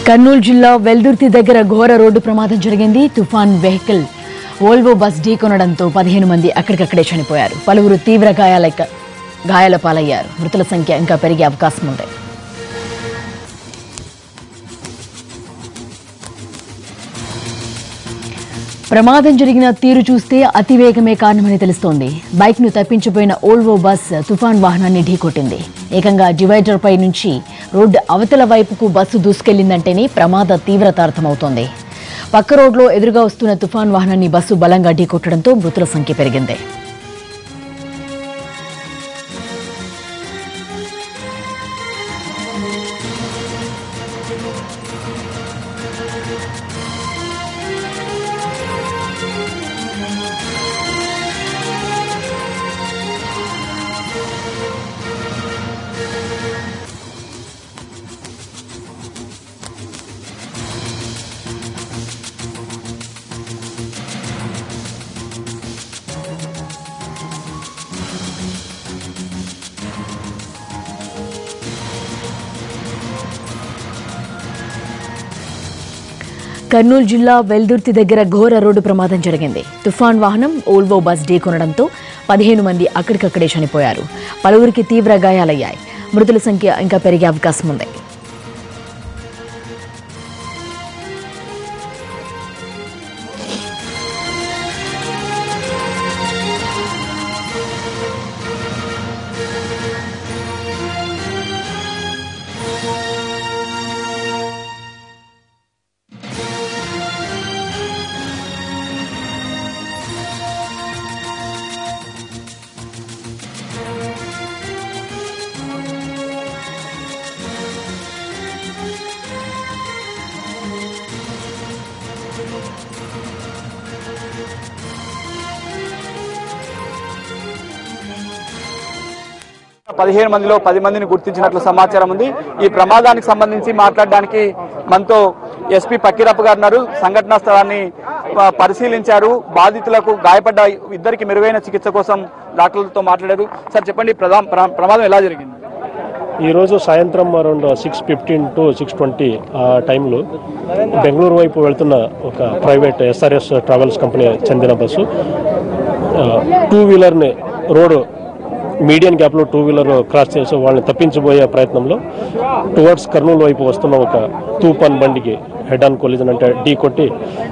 కర్నూలు జిల్లా వెల్దుర్తి దగ్గర ఘోర రోడ్డు ప్రమాదం జరిగింది తుఫాన్ వెహికల్ ఓల్వో బస్ ఢీకొనడంతో పదిహేను మంది అక్కడికక్కడే చనిపోయారు పలువురు తీవ్ర గాయాల గాయాల పాలయ్యారు మృతుల సంఖ్య ఇంకా పెరిగే అవకాశం ఉంది ప్రమాదం జరిగిన తీరు చూస్తే అతివేగమే కారణమని తెలుస్తోంది బైక్ ను తప్పించిపోయిన ఓల్వో బస్ తుఫాన్ వాహనాన్ని ఢీకొట్టింది ఏకంగా డివైడర్ పై నుంచి రోడ్డు అవతల వైపుకు బస్సు దూసుకెళ్లిందంటేనే ప్రమాద తీవ్రత అర్థమవుతోంది పక్క రోడ్లో ఎదురుగా వస్తున్న తుఫాన్ వాహనాన్ని బస్సు బలంగా ఢీకొట్టడంతో మృతుల సంఖ్య పెరిగింది కర్నూలు జిల్లా వెల్దుర్తి దగ్గర ఘోర రోడ్డు ప్రమాదం జరిగింది తుఫాన్ వాహనం ఓల్వో బస్ ఢీకొనడంతో పదిహేను మంది అక్కడికక్కడే చనిపోయారు పలువురికి తీవ్ర గాయాలయ్యాయి మృతుల సంఖ్య ఇంకా పెరిగే అవకాశం ఉంది పదిహేను మందిలో పది మందిని గుర్తించినట్లు సమాచారం ఉంది ఈ ప్రమాదానికి సంబంధించి మాట్లాడడానికి మనతో ఎస్పీ పక్కిరప్ప గారు ఉన్నారు సంఘటనా స్థలాన్ని ఆ, పరిశీలించారు బాధితులకు గాయపడ్డ ఇద్దరికి మెరుగైన చికిత్స కోసం డాక్టర్లతో మాట్లాడారు సార్ చెప్పండి ప్రధా- ప్ర- ప్రమాదం ఎలా జరిగింది ఈరోజు సాయంత్రం around six fifteen to six twenty ఆ టైంలో బెంగళూరు వైపు వెళ్తున్న ఒక ప్రైవేట్ ఎస్ఆర్ఎస్ ట్రావెల్స్ కంపెనీ చెందిన బస్సు ఆ, టూ వీలర్ని రోడ్ మీడియం గ్యాప్లో టూ వీలర్ క్రాస్ చేసి వాళ్ళని తప్పించబోయే ప్రయత్నంలో టువర్డ్స్ కర్నూలు వైపు వస్తున్న ఒక తూపాన్ బండికి హెడ్ ఆన్ కొలిజన్ అంటే ఢీ కొట్టి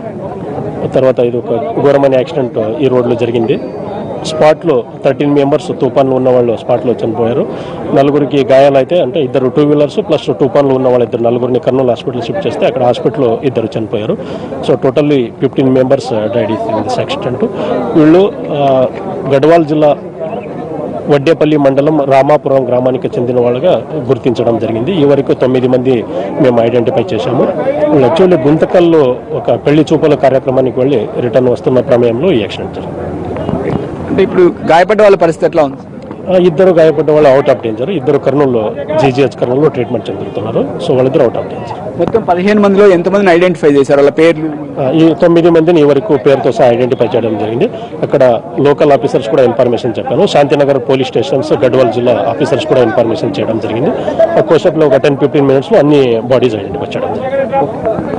తర్వాత ఇది ఒక ఘోరమైన యాక్సిడెంట్ ఈ రోడ్లో జరిగింది స్పాట్లో థర్టీన్ మెంబర్స్ తుఫాన్లో ఉన్న వాళ్ళు స్పాట్లో చనిపోయారు నలుగురికి గాయాలైతే అంటే ఇద్దరు టూ వీలర్స్ ప్లస్ తుఫాన్లో ఉన్న వాళ్ళు ఇద్దరు నలుగురిని కర్నూలు హాస్పిటల్ షిఫ్ట్ చేస్తే అక్కడ హాస్పిటల్లో ఇద్దరు చనిపోయారు so totally fifteen members died in this accident వీళ్ళు ఆ, గడ్వాల్ జిల్లా వడ్డేపల్లి మండలం రామాపురం గ్రామానికి చెందిన వాళ్ళగా గుర్తించడం జరిగింది ఈ వరకు తొమ్మిది మంది మేము ఐడెంటిఫై చేశాము వాళ్ళు యాక్చువల్లీ గుంతకల్లో ఒక పెళ్లి చూపుల కార్యక్రమానికి వెళ్ళి రిటర్న్ వస్తున్న సమయంలో ఈ యాక్సిడెంట్ జరిగింది అంటే ఇప్పుడు గాయపడ్డ వాళ్ళ పరిస్థితి ఎట్లా ఉంది ఆ, ఇద్దరు గాయపడ్డ వాళ్ళు అవుట్ ఆఫ్ డేంజర్ ఇద్దరు కర్నూలులో జీజీహెచ్ కర్నూలులో ట్రీట్మెంట్ చెందుతున్నారు సో వాళ్ళిద్దరు అవుట్ ఆఫ్ డేంజర్ మొత్తం పదిహేను మందిలో ఎంతమందిని ఐడెంటిఫై చేశారు వాళ్ళ పేర్లు ఆ, ఈ తొమ్మిది మందిని ఈ వరకు పేరుతో సహా ఐడెంటిఫై చేయడం జరిగింది అక్కడ లోకల్ ఆఫీసర్స్ కూడా ఇన్ఫర్మేషన్ చెప్పాను శాంతినగర్ పోలీస్ స్టేషన్స్ గడ్వాల్ జిల్లా ఆఫీసర్స్ కూడా ఇన్ఫర్మేషన్ చేయడం జరిగింది కోసప్లో ఒక టెన్ ఫిఫ్టీన్ మినిట్స్లో అన్ని బాడీస్ ఐడెంటిఫై చేయడం జరిగింది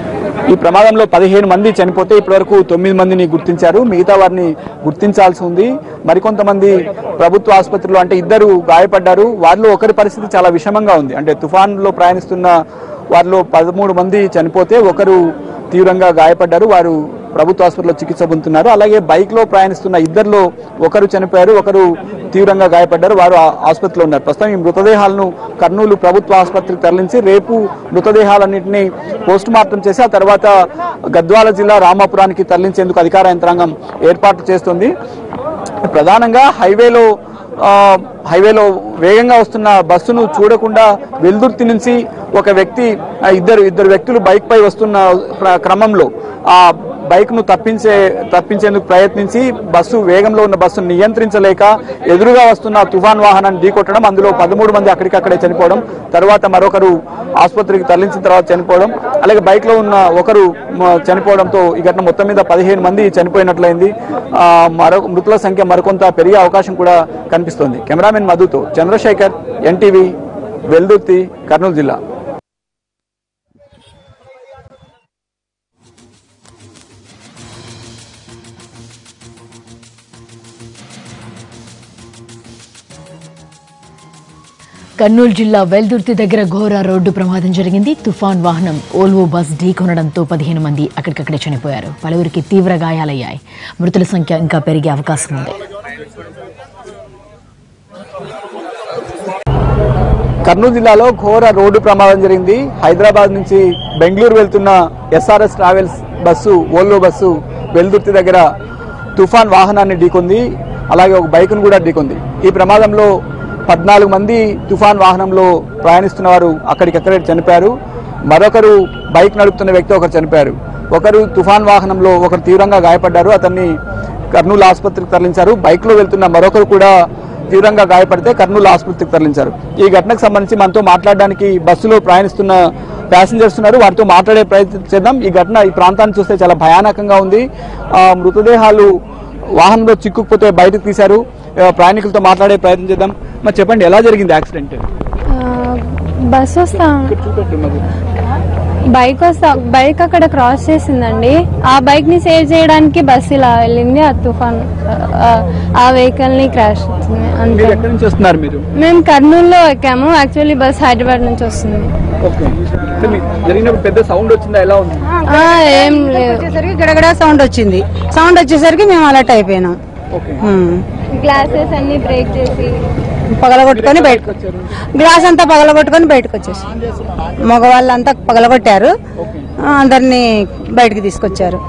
ఈ ప్రమాదంలో పదిహేను మంది చనిపోతే ఇప్పటివరకు తొమ్మిది మందిని గుర్తించారు మిగతా వారిని గుర్తించాల్సి ఉంది మరికొంతమంది ప్రభుత్వ ఆసుపత్రిలో అంటే ఇద్దరు గాయపడ్డారు వారిలో ఒకరి పరిస్థితి చాలా విషమంగా ఉంది అంటే తుఫాన్లో ప్రయాణిస్తున్న వారిలో పదమూడు మంది చనిపోతే ఒకరు తీవ్రంగా గాయపడ్డారు వారు ప్రభుత్వ ఆసుపత్రిలో చికిత్స పొందుతున్నారు అలాగే బైక్లో ప్రయాణిస్తున్న ఇద్దరిలో ఒకరు చనిపోయారు ఒకరు తీవ్రంగా గాయపడ్డారు వారు ఆ- ఆసుపత్రిలో ఉన్నారు ప్రస్తుతం ఈ మృతదేహాలను కర్నూలు ప్రభుత్వ ఆసుపత్రికి తరలించి రేపు మృతదేహాలన్నింటినీ పోస్ట్ మార్టం చేసి ఆ తర్వాత గద్వాల జిల్లా రామాపురానికి తరలించేందుకు అధికార యంత్రాంగం ఏర్పాట్లు చేస్తుంది ప్రధానంగా హైవేలో ఆ, హైవేలో వేగంగా వస్తున్న బస్సును చూడకుండా వెల్దుర్తి నుంచి ఒక వ్యక్తి ఆ, ఇద్దరు ఇద్దరు వ్యక్తులు బైక్ పై వస్తున్న ప్ర- క్రమంలో ఆ బైక్ ను తప్పించే తప్పించేందుకు ప్రయత్నించి బస్సు వేగంలో ఉన్న బస్సును నియంత్రించలేక ఎదురుగా వస్తున్న తుఫాన్ వాహనాన్ని ఢీకొట్టడం అందులో పదమూడు మంది అక్కడికక్కడే చనిపోవడం తర్వాత మరొకరు ఆసుపత్రికి తరలించిన తర్వాత చనిపోవడం అలాగే బైక్ లో ఉన్న ఒకరు మ, చనిపోవడంతో ఈ ఘటన మొత్తం మీద పదిహేను మంది చనిపోయినట్లయింది ఆ, మరో మృతుల సంఖ్య మరికొంత పెరిగే అవకాశం కూడా కనిపిస్తోంది కెమెరామెన్ మధుతో చంద్రశేఖర్ ఎన్టీవీ వెల్దుర్తి కర్నూలు జిల్లా కర్నూలు జిల్లా వెల్దుర్తి దగ్గర ఘోర రోడ్డు ప్రమాదం జరిగింది తుఫాన్ వాహనం ఓల్వో బస్ ఢీకొనడంతో పదిహేను మంది అక్కడికక్కడే చనిపోయారు పలువురికి తీవ్ర గాయాలయ్యాయి మృతుల సంఖ్య ఇంకా పెరిగే అవకాశం ఉంది కర్నూలు జిల్లాలో ఘోర రోడ్డు ప్రమాదం జరిగింది హైదరాబాద్ నుంచి బెంగళూరు వెళ్తున్న SRS travels bus Volvo bus Veldurthi దగ్గర తుఫాన్ వాహనాన్ని ఢీకొంది అలాగే ఒక బైక్ను కూడా ఢీకొంది ఈ ప్రమాదంలో పద్నాలుగు మంది తుఫాన్ వాహనంలో ప్రయాణిస్తున్న వారు అక్కడికక్కడే చనిపోయారు మరొకరు బైక్ నడుపుతున్న వ్యక్తి ఒకరు చనిపోయారు ఒకరు తుఫాన్ వాహనంలో ఒకరు తీవ్రంగా గాయపడ్డారు అతన్ని కర్నూలు ఆసుపత్రికి తరలించారు బైక్లో వెళ్తున్న మరొకరు కూడా తీవ్రంగా గాయపడితే కర్నూలు ఆసుపత్రికి తరలించారు ఈ ఘటనకు సంబంధించి మనతో మాట్లాడడానికి బస్సులో ప్రయాణిస్తున్న ప్యాసింజర్స్ ఉన్నారు వారితో మాట్లాడే ప్రయత్నం చేద్దాం ఈ ఘటన ఈ ప్రాంతాన్ని చూస్తే చాలా భయానకంగా ఉంది ఆ, మృతదేహాలు వాహనంలో చిక్కుకుపోతే బయటకు తీశారు ఆ, ప్రయాణికులతో మాట్లాడే ప్రయత్నం చేద్దాం మరి చెప్పండి ఎలా జరిగింది యాక్సిడెంట్ బస్ వస్తా బైక్ వస్తా బైక్ అక్కడ క్రాస్ చేసిందండి ఆ బైక్ ని సేవ్ చేయడానికి బస్ ఇలా వెళ్ళింది ఆ తుఫాన్ ఆ- ఆ వెహికల్ ని క్రాష్ వచ్చింది అంతే మీరు ఎక్కడి నుంచి వస్తున్నారు మీరు మేము కర్నూలులో ఎక్కాము యాక్చువల్లీ బస్ హైదరాబాద్ నుంచి వస్తుంది ఓకే అంటే మీకు జరిగినప్పుడు పెద్ద సౌండ్ వచ్చిందా ఎలా ఉంది ఆ, ఏం లేదు వచ్చేసరికి గడగడ సౌండ్ వచ్చింది సౌండ్ వచ్చేసరికి మేము అలర్ట్ అయిపోయినాం ఓకే ఉమ్. గ్లాసెస్ అన్ని బ్రేక్ చేసి పగలగొట్టుకొని బయటకు గ్లాస్ అంతా పగలగొట్టుకొని బయటకు వచ్చేసి మగవాళ్ళంతా పగలగొట్టారు ఆ, అందరినీ బయటకు తీసుకొచ్చారు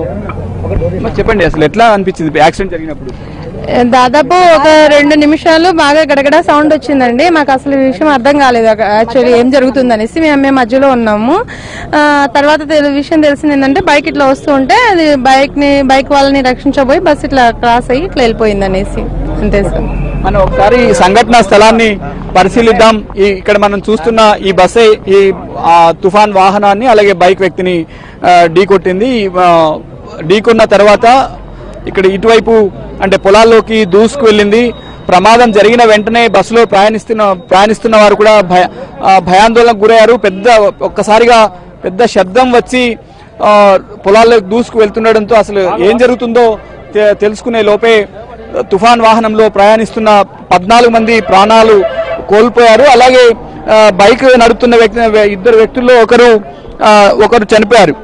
మరి చెప్పండి అసలు ఎట్లా అనిపించింది యాక్సిడెంట్ జరిగినప్పుడు దాదాపు ఒక రెండు నిమిషాలు బాగా గడగడ సౌండ్ వచ్చిందండి మాకు అసలు ఈ విషయం అర్థం కాలేదు యాక్చువల్లీ ఏం జరుగుతుంది అనేసి మేము మేము మధ్యలో ఉన్నాము ఆ, తర్వాత తెలి- విషయం తెలిసింది ఏంటంటే బైక్ ఇట్లా వస్తూ ఉంటే అది బైక్ ని బైక్ వాళ్ళని రక్షించబోయి బస్ ఇట్లా క్రాస్ అయ్యి ఇట్లా వెళ్ళిపోయింది అనేసి అంతే సార్ మనం ఒకసారి ఈ సంఘటన స్థలాన్ని పరిశీలిద్దాం ఈ ఇక్కడ మనం చూస్తున్న ఈ బస్సే ఈ ఆ, తుఫాన్ వాహనాన్ని అలాగే బైక్ వ్యక్తిని ఆ, ఢీకొట్టింది ఈ, ఆ, ఢీకొన్న తర్వాత ఇక్కడ ఇటువైపు అంటే పొలాల్లోకి దూసుకు వెళ్ళింది ప్రమాదం జరిగిన వెంటనే బస్సులో ప్రయాణిస్తున్న ప్రయాణిస్తున్న వారు కూడా భయ ఆ, భయాందోళనకు గురయ్యారు పెద్ద ఒక్కసారిగా పెద్ద శబ్దం వచ్చి ఆ, పొలాల్లోకి దూసుకు వెళ్తుండడంతో అసలు ఏం జరుగుతుందో తె- తెలుసుకునే లోపే తుఫాన్ వాహనంలో ప్రయాణిస్తున్న పద్నాలుగు మంది ప్రాణాలు కోల్పోయారు అలాగే ఆ, బైక్ నడుపుతున్న వ్యక్తి ఇద్దరు వ్యక్తుల్లో ఒకరు ఆ, ఒకరు చనిపోయారు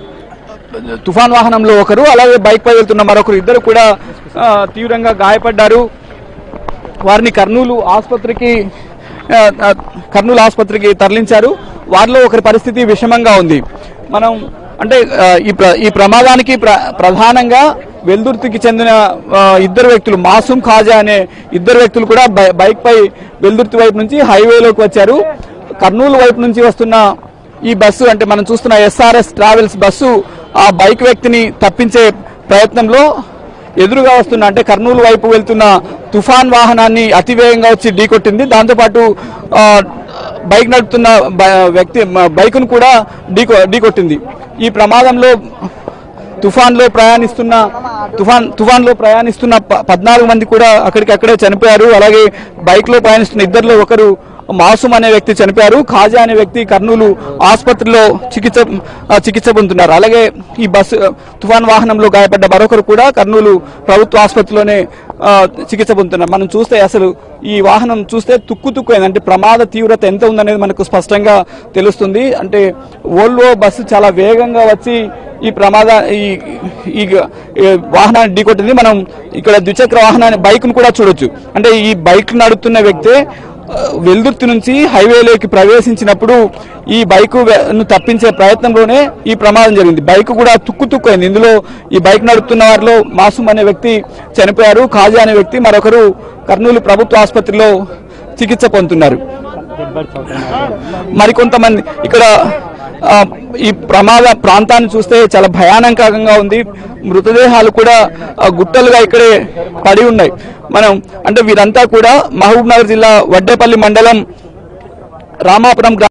తుఫాన్ వాహనంలో ఒకరు అలాగే బైక్ పై వెళ్తున్న మరొకరు ఇద్దరు కూడా ఆ, తీవ్రంగా గాయపడ్డారు వారిని కర్నూలు ఆసుపత్రికి ఆ, ఆ, కర్నూలు ఆసుపత్రికి తరలించారు వారిలో ఒకరి పరిస్థితి విషమంగా ఉంది మనం అంటే ఆ, ఈ ప్ర ఈ ప్రమాదానికి ప్ర ప్రధానంగా వెల్దుర్తికి చెందిన ఆ, ఇద్దరు వ్యక్తులు మాసూమ్ ఖాజా అనే ఇద్దరు వ్యక్తులు కూడా బై- బైక్ పై వెల్దుర్తి వైపు నుంచి హైవేలోకి వచ్చారు కర్నూలు వైపు నుంచి వస్తున్న ఈ బస్సు అంటే మనం చూస్తున్న ఎస్ఆర్ఎస్ ట్రావెల్స్ బస్సు ఆ బైక్ వ్యక్తిని తప్పించే ప్రయత్నంలో ఎదురుగా వస్తున్న అంటే కర్నూలు వైపు వెళ్తున్న తుఫాన్ వాహనాన్ని అతివేగంగా వచ్చి ఢీకొట్టింది దాంతోపాటు ఆ, బైక్ నడుపుతున్న బ- వ్యక్తి మ- బైకును కూడా ఢీకొ ఢీకొట్టింది ఈ ప్రమాదంలో తుఫాన్లో ప్రయాణిస్తున్న తుఫాన్ తుఫాన్లో ప్రయాణిస్తున్న ప- పద్నాలుగు మంది కూడా అక్కడికి అక్కడే చనిపోయారు అలాగే బైక్లో ప్రయాణిస్తున్న ఇద్దరిలో ఒకరు మాసూమ్ అనే వ్యక్తి చనిపోయారు ఖాజా అనే వ్యక్తి కర్నూలు ఆసుపత్రిలో చికిత్స ఆ, చికిత్స పొందుతున్నారు అలాగే ఈ బస్సు తుఫాన్ వాహనంలో గాయపడ్డ మరొకరు కూడా కర్నూలు ప్రభుత్వ ఆసుపత్రిలోనే ఆ, చికిత్స పొందుతున్నారు మనం చూస్తే అసలు ఈ వాహనం చూస్తే తుక్కు తుక్కు అయింది అంటే ప్రమాద తీవ్రత ఎంత ఉందనేది మనకు స్పష్టంగా తెలుస్తుంది అంటే ఓల్వో బస్సు చాలా వేగంగా వచ్చి ఈ ప్రమాద ఈ ఈ ఈ వాహనాన్ని ఢీకొట్టింది మనం ఇక్కడ ద్విచక్ర వాహనాన్ని బైక్ను కూడా చూడొచ్చు అంటే ఈ బైక్ నడుపుతున్న వ్యక్తే ఆ, వెల్దుర్తి నుంచి హైవేలోకి ప్రవేశించినప్పుడు ఈ బైక్ ను తప్పించే ప్రయత్నంలోనే ఈ ప్రమాదం జరిగింది బైక్ కూడా తుక్కు తుక్కు అయింది ఇందులో ఈ బైక్ నడుపుతున్న వారిలో మాసూమ్ అనే వ్యక్తి చనిపోయారు ఖాజా అనే వ్యక్తి మరొకరు కర్నూలు ప్రభుత్వ ఆసుపత్రిలో చికిత్స పొందుతున్నారు మరికొంతమంది ఇక్కడ ఆ, ఈ ప్రమాద ప్రాంతాన్ని చూస్తే చాలా భయానకంగా ఉంది మృతదేహాలు కూడా ఆ, గుట్టలుగా ఇక్కడే పడి ఉన్నాయి మనం అంటే వీరంతా కూడా మహబూబ్ నగర్ జిల్లా వడ్డేపల్లి మండలం రామాపురం గ్రా